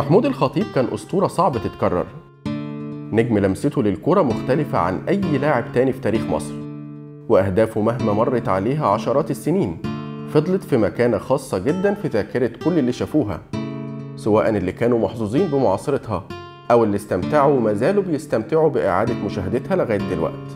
محمود الخطيب كان أسطورة صعب تتكرر نجم لمسته للكرة مختلفة عن أي لاعب تاني في تاريخ مصر وأهدافه مهما مرت عليها عشرات السنين فضلت في مكانة خاصة جدا في ذاكرة كل اللي شافوها سواء اللي كانوا محظوظين بمعاصرتها أو اللي استمتعوا وما زالوا بيستمتعوا بإعادة مشاهدتها لغاية دلوقتي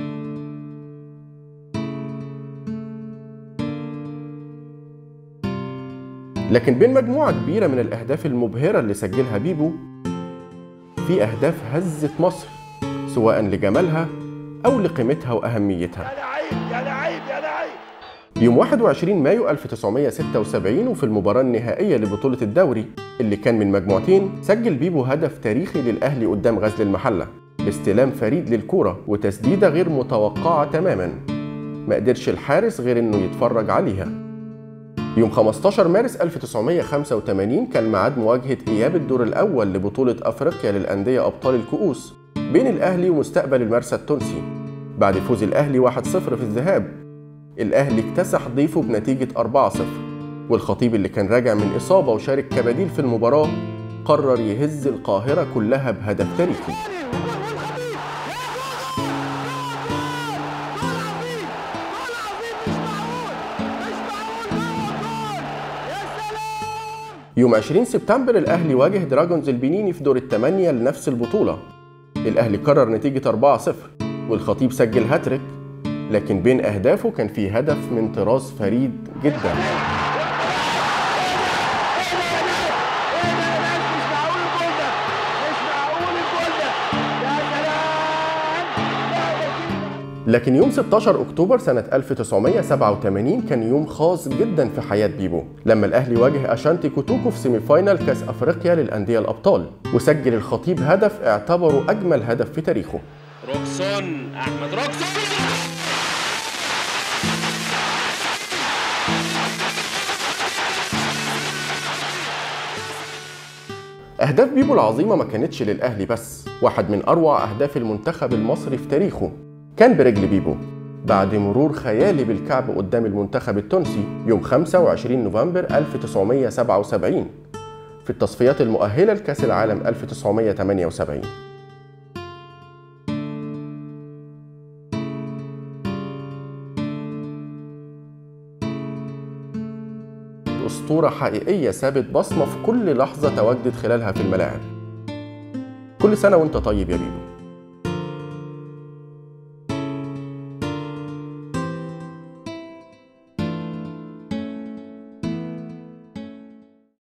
لكن بين مجموعة كبيرة من الأهداف المبهرة اللي سجلها بيبو في أهداف هزت مصر سواء لجمالها أو لقيمتها وأهميتها يا لعيب يا لعيب يا لعيب يوم 21 مايو 1976 وفي المباراة النهائية لبطولة الدوري اللي كان من مجموعتين سجل بيبو هدف تاريخي للأهلي قدام غزل المحلة باستلام فريد للكورة وتسديدة غير متوقعة تماما ما قدرش الحارس غير انه يتفرج عليها يوم 15 مارس 1985 كان ميعاد مواجهة إياب الدور الأول لبطولة أفريقيا للأندية أبطال الكؤوس بين الأهلي ومستقبل المرسى التونسي بعد فوز الأهلي 1-0 في الذهاب الأهلي اكتسح ضيفه بنتيجة 4-0 والخطيب اللي كان راجع من إصابة وشارك كبديل في المباراة قرر يهز القاهرة كلها بهدف تاريخي يوم 20 سبتمبر الأهلي واجه دراجونز البنيني في دور الثمانية لنفس البطولة الأهلي قرر نتيجة 4-0 والخطيب سجل هاتريك لكن بين أهدافه كان في هدف من طراز فريد جدا مش معقول الجول ده مش معقول الجول ده يا سلام لكن يوم 16 أكتوبر سنة 1987 كان يوم خاص جدا في حياة بيبو لما الأهلي واجه أشانتي كوتوكو في سيمي فاينال كأس أفريقيا للأندية الأبطال وسجل الخطيب هدف اعتبره أجمل هدف في تاريخه روكسون احمد روكسون أهداف بيبو العظيمة ما كانتش للأهلي بس واحد من أروع أهداف المنتخب المصري في تاريخه كان برجل بيبو بعد مرور خيالي بالكعب قدام المنتخب التونسي يوم 25 نوفمبر 1977 في التصفيات المؤهلة لكأس العالم 1978 أسطورة حقيقية سابت بصمة في كل لحظة تواجدت خلالها في الملاعب كل سنة وانت طيب يا بيبو